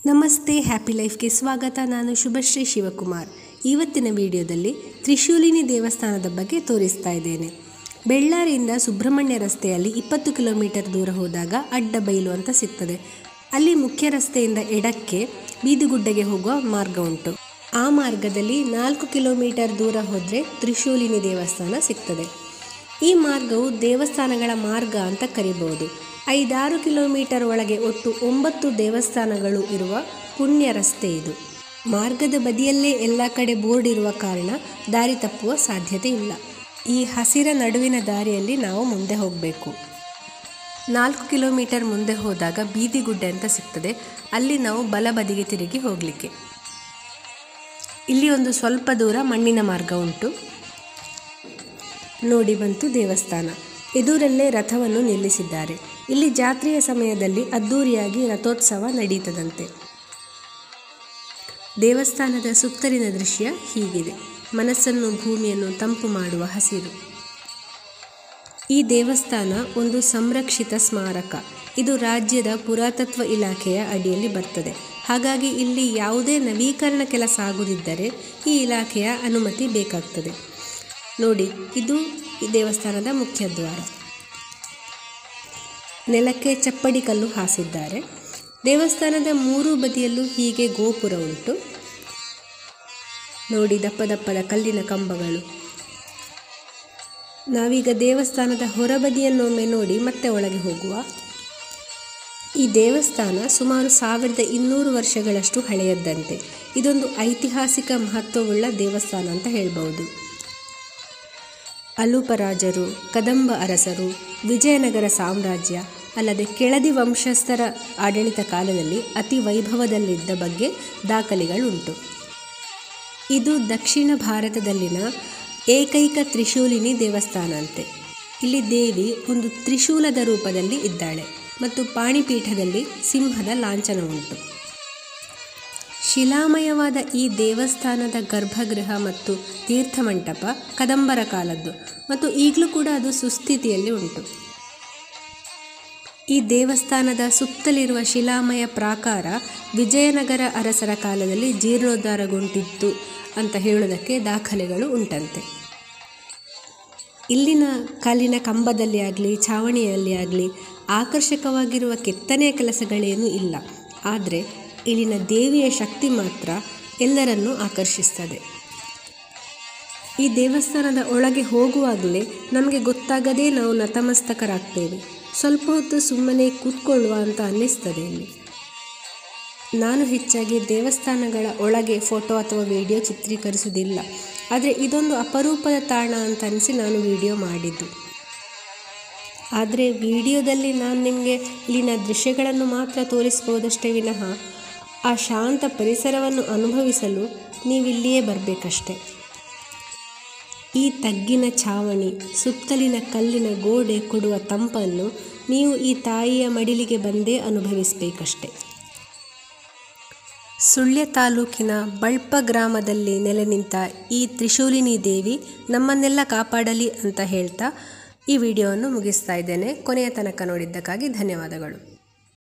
ನಮಸ್ತೆ ಹ್ಯಾಪಿ ಲೈಫ್ಗೆ ಸ್ವಾಗತ ನಾನು ಶುಭಶ್ರೀ ಶಿವಕುಮಾರ್ ಇವತ್ತಿನ ವಿಡಿಯೋದಲ್ಲಿ ತ್ರಿಶೂಲಿನಿ ದೇವಸ್ಥಾನದ ಬಗ್ಗೆ ತೋರಿಸ್ತಾ ಇದ್ದೇನೆ ಬೆಳ್ಳಾರಿಯಿಂದ ಸುಬ್ರಹ್ಮಣ್ಯ ರಸ್ತೆಯಲ್ಲಿ ಇಪ್ಪತ್ತು ಕಿಲೋಮೀಟರ್ ದೂರ ಹೋದಾಗ ಅಡ್ಡ ಬೈಲು ಅಂತ ಸಿಗ್ತದೆ ಅಲ್ಲಿ ಮುಖ್ಯ ರಸ್ತೆಯಿಂದ ಎಡಕ್ಕೆ ಬೀದಿಗುಡ್ಡೆಗೆ ಹೋಗುವ ಮಾರ್ಗ ಉಂಟು ಆ ಮಾರ್ಗದಲ್ಲಿ ನಾಲ್ಕು ಕಿಲೋಮೀಟರ್ ದೂರ ಹೋದರೆ ತ್ರಿಶೂಲಿನಿ ದೇವಸ್ಥಾನ ಸಿಗ್ತದೆ ಈ ಮಾರ್ಗವು ದೇವಸ್ಥಾನಗಳ ಮಾರ್ಗ ಅಂತ ಕರಿಬಹುದು ಐದಾರು ಕಿಲೋಮೀಟರ್ ಒಳಗೆ ಒಟ್ಟು ಒಂಬತ್ತು ದೇವಸ್ಥಾನಗಳು ಇರುವ ಪುಣ್ಯ ರಸ್ತೆ ಇದು ಮಾರ್ಗದ ಬದಿಯಲ್ಲೇ ಎಲ್ಲ ಕಡೆ ಬೋರ್ಡ್ ಇರುವ ಕಾರಣ ದಾರಿ ತಪ್ಪುವ ಸಾಧ್ಯತೆ ಇಲ್ಲ ಈ ಹಸಿರ ನಡುವಿನ ದಾರಿಯಲ್ಲಿ ನಾವು ಮುಂದೆ ಹೋಗಬೇಕು ನಾಲ್ಕು ಕಿಲೋಮೀಟರ್ ಮುಂದೆ ಹೋದಾಗ ಬೀದಿಗುಡ್ಡೆ ಅಂತ ಸಿಗ್ತದೆ ಅಲ್ಲಿ ನಾವು ಬಲಬದಿಗೆ ತಿರುಗಿ ಹೋಗಲಿಕ್ಕೆ ಇಲ್ಲಿ ಒಂದು ಸ್ವಲ್ಪ ದೂರ ಮಣ್ಣಿನ ಮಾರ್ಗ ಉಂಟು ನೋಡಿ ಬಂತು ದೇವಸ್ಥಾನ ಎದುರಲ್ಲೇ ರಥವನ್ನು ನಿಲ್ಲಿಸಿದ್ದಾರೆ ಇಲ್ಲಿ ಜಾತ್ರೆಯ ಸಮಯದಲ್ಲಿ ಅದ್ದೂರಿಯಾಗಿ ರಥೋತ್ಸವ ನಡೀತದಂತೆ ದೇವಸ್ಥಾನದ ಸುತ್ತಲಿನ ದೃಶ್ಯ ಹೀಗಿದೆ ಮನಸ್ಸನ್ನು ಭೂಮಿಯನ್ನು ತಂಪು ಮಾಡುವ ಹಸಿರು ಈ ದೇವಸ್ಥಾನ ಒಂದು ಸಂರಕ್ಷಿತ ಸ್ಮಾರಕ ಇದು ರಾಜ್ಯದ ಪುರಾತತ್ವ ಇಲಾಖೆಯ ಅಡಿಯಲ್ಲಿ ಬರ್ತದೆ ಹಾಗಾಗಿ ಇಲ್ಲಿ ಯಾವುದೇ ನವೀಕರಣ ಕೆಲಸ ಆಗುದಿದ್ದರೆ ಈ ಇಲಾಖೆಯ ಅನುಮತಿ ಬೇಕಾಗ್ತದೆ ನೋಡಿ ಇದು ಈ ದೇವಸ್ಥಾನದ ಮುಖ್ಯ ದ್ವಾರ ನೆಲಕ್ಕೆ ಚಪ್ಪಡಿ ಕಲ್ಲು ಹಾಸಿದ್ದಾರೆ ದೇವಸ್ಥಾನದ ಮೂರು ಬದಿಯಲ್ಲೂ ಹೀಗೆ ಗೋಪುರ ಉಂಟು ನೋಡಿ ದಪ್ಪ ದಪ್ಪದ ಕಲ್ಲಿನ ಕಂಬಗಳು ನಾವೀಗ ದೇವಸ್ಥಾನದ ಹೊರಬದಿಯನ್ನೊಮ್ಮೆ ನೋಡಿ ಮತ್ತೆ ಒಳಗೆ ಹೋಗುವ ಈ ದೇವಸ್ಥಾನ ಸುಮಾರು ಸಾವಿರದ ಇನ್ನೂರು ವರ್ಷಗಳಷ್ಟು ಹಳೆಯದ್ದಂತೆ ಇದೊಂದು ಐತಿಹಾಸಿಕ ಮಹತ್ವವುಳ್ಳ ದೇವಸ್ಥಾನ ಅಂತ ಹೇಳ್ಬೋದು ಅಲುಪರಾಜರು ಕದಂಬ ಅರಸರು ವಿಜಯನಗರ ಸಾಮ್ರಾಜ್ಯ ಅಲ್ಲದೆ ಕೆಳದಿ ವಂಶಸ್ಥರ ಆಡಳಿತ ಕಾಲದಲ್ಲಿ ಅತಿ ವೈಭವದಲ್ಲಿದ್ದ ಬಗ್ಗೆ ದಾಖಲೆಗಳುಂಟು ಇದು ದಕ್ಷಿಣ ಭಾರತದಲ್ಲಿನ ಏಕೈಕ ತ್ರಿಶೂಲಿನಿ ದೇವಸ್ಥಾನ ಅಂತೆ ಇಲ್ಲಿ ದೇವಿ ಒಂದು ತ್ರಿಶೂಲದ ರೂಪದಲ್ಲಿ ಇದ್ದಾಳೆ ಮತ್ತು ಪಾಣಿಪೀಠದಲ್ಲಿ ಸಿಂಹದ ಲಾಂಛನ ಉಂಟು ಶಿಲಾಮಯವಾದ ಈ ದೇವಸ್ಥಾನದ ಗರ್ಭಗೃಹ ಮತ್ತು ತೀರ್ಥಮಂಟಪ ಕದಂಬರ ಕಾಲದ್ದು ಮತ್ತು ಈಗಲೂ ಕೂಡ ಅದು ಸುಸ್ಥಿತಿಯಲ್ಲಿ ಉಂಟು ಈ ದೇವಸ್ಥಾನದ ಸುತ್ತಲಿರುವ ಶಿಲಾಮಯ ಪ್ರಾಕಾರ ವಿಜಯನಗರ ಅರಸರ ಕಾಲದಲ್ಲಿ ಜೀರ್ಣೋದ್ಧಾರಗೊಂಡಿತ್ತು ಅಂತ ಹೇಳೋದಕ್ಕೆ ದಾಖಲೆಗಳು ಉಂಟಂತೆ ಇಲ್ಲಿನ ಕಲ್ಲಿನ ಕಂಬದಲ್ಲಿ ಆಗಲಿ ಛಾವಣಿಯಲ್ಲಿ ಆಗಲಿ ಆಕರ್ಷಕವಾಗಿರುವ ಕೆತ್ತನೆಯ ಕೆಲಸಗಳೇನೂ ಇಲ್ಲ ಆದರೆ ಇಲ್ಲಿನ ದೇವಿಯ ಶಕ್ತಿ ಮಾತ್ರ ಎಲ್ಲರನ್ನೂ ಆಕರ್ಷಿಸ್ತದೆ ಈ ದೇವಸ್ಥಾನದ ಒಳಗೆ ಹೋಗುವಾಗಲೇ ನಮಗೆ ಗೊತ್ತಾಗದೇ ನಾವು ನತಮಸ್ತಕರಾಗ್ತೇವೆ ಸ್ವಲ್ಪ ಹೊತ್ತು ಸುಮ್ಮನೆ ಕೂತ್ಕೊಳ್ಳುವ ಅಂತ ಅನ್ನಿಸ್ತದೆ ಇಲ್ಲಿ ನಾನು ಹೆಚ್ಚಾಗಿ ದೇವಸ್ಥಾನಗಳ ಒಳಗೆ ಫೋಟೋ ಅಥವಾ ವಿಡಿಯೋ ಚಿತ್ರೀಕರಿಸುವುದಿಲ್ಲ ಆದರೆ ಇದೊಂದು ಅಪರೂಪದ ತಾಣ ಅಂತ ಅನಿಸಿ ನಾನು ವಿಡಿಯೋ ಮಾಡಿದ್ದು ಆದರೆ ವಿಡಿಯೋದಲ್ಲಿ ನಾನು ನಿಮಗೆ ಇಲ್ಲಿನ ದೃಶ್ಯಗಳನ್ನು ಮಾತ್ರ ತೋರಿಸ್ಬೋದಷ್ಟೇ ವಿನಃ ಆ ಶಾಂತ ಪರಿಸರವನ್ನು ಅನುಭವಿಸಲು ನೀವಿಲ್ಲಿಯೇ ಬರಬೇಕಷ್ಟೆ ಈ ತಗ್ಗಿನ ಛಾವಣಿ ಸುತ್ತಲಿನ ಕಲ್ಲಿನ ಗೋಡೆ ಕೊಡುವ ತಂಪನ್ನು ನೀವು ಈ ತಾಯಿಯ ಮಡಿಲಿಗೆ ಬಂದೇ ಅನುಭವಿಸಬೇಕಷ್ಟೆ ಸುಳ್ಯ ತಾಲೂಕಿನ ಬಳ್ಪ ಗ್ರಾಮದಲ್ಲಿ ನೆಲೆ ನಿಂತ ಈ ತ್ರಿಶೂಲಿನಿ ದೇವಿ ನಮ್ಮನ್ನೆಲ್ಲ ಕಾಪಾಡಲಿ ಅಂತ ಹೇಳ್ತಾ ಈ ವಿಡಿಯೋವನ್ನು ಮುಗಿಸ್ತಾ ಇದ್ದೇನೆ ಕೊನೆಯ ತನಕ ನೋಡಿದ್ದಕ್ಕಾಗಿ ಧನ್ಯವಾದಗಳು